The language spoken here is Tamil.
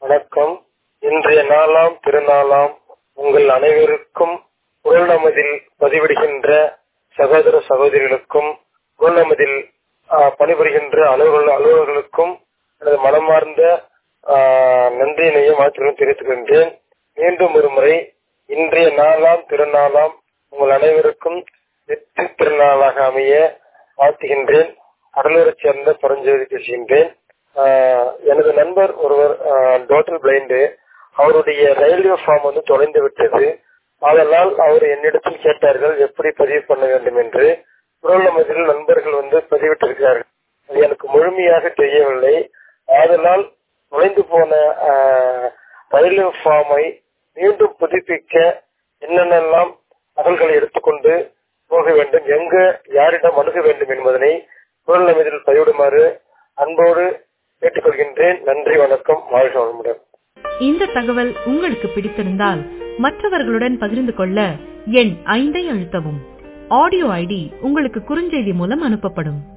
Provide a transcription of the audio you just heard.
வணக்கம் இன்றைய நாளாம் திருநாளாம் உங்கள் அனைவருக்கும் குரல் நமதில் பதிவிடுகின்ற சகோதர சகோதரிகளுக்கும் குரல் நமதில் ஆஹ், பணிபுரிகின்ற அலுவலர்கள் அலுவலர்களுக்கும் எனது மனமார்ந்த ஆஹ், நன்றியினையும் வாழ்த்துக்களும் தெரிவித்துக் கொள்கின்றேன் மீண்டும் ஒரு முறை இன்றைய நாளாம் திருநாளாம் உங்கள் அனைவருக்கும் வெற்றி திருநாளாக அமைய வாழ்த்துகின்றேன் கடலூரைச் சேர்ந்த பரஞ்சோதி பேசுகின்றேன் ஆஹ், எனது நண்பர் ஒருவர் டோட்டல் பிளைண்டு அவருடைய ரயில்வே ஃபார்ம் வந்து தொலைந்து விட்டது அதனால் அவர் என்னிடத்தில் கேட்டார்கள் எப்படி பதிவு பண்ண வேண்டும் என்று குரல் நமதில் நண்பர்கள் வந்து பதிவிட்டிருக்கிறார்கள் அது எனக்கு முழுமையாக தெரியவில்லை அதனால் தொலைந்து போன ஆஹ், ரயில்வே ஃபார்மை மீண்டும் புதுப்பிக்க என்னென்னலாம் நகல்களை எடுத்துக்கொண்டு போக வேண்டும் எங்க யாரிடம் அணுக வேண்டும் என்பதனை குரல் நமதில் பதிவிடுமாறு அன்போடு கேட்டுக்கொள்கின்றேன் நன்றி வணக்கம் வாழ்க வளமுடன் இந்த தகவல் உங்களுக்கு பிடித்திருந்தால் மற்றவர்களுடன் பகிர்ந்து கொள்ள எண் ஐந்தை அழுத்தவும் ஆடியோ ஐடி உங்களுக்கு குறுஞ்செய்தி மூலம் அனுப்பப்படும்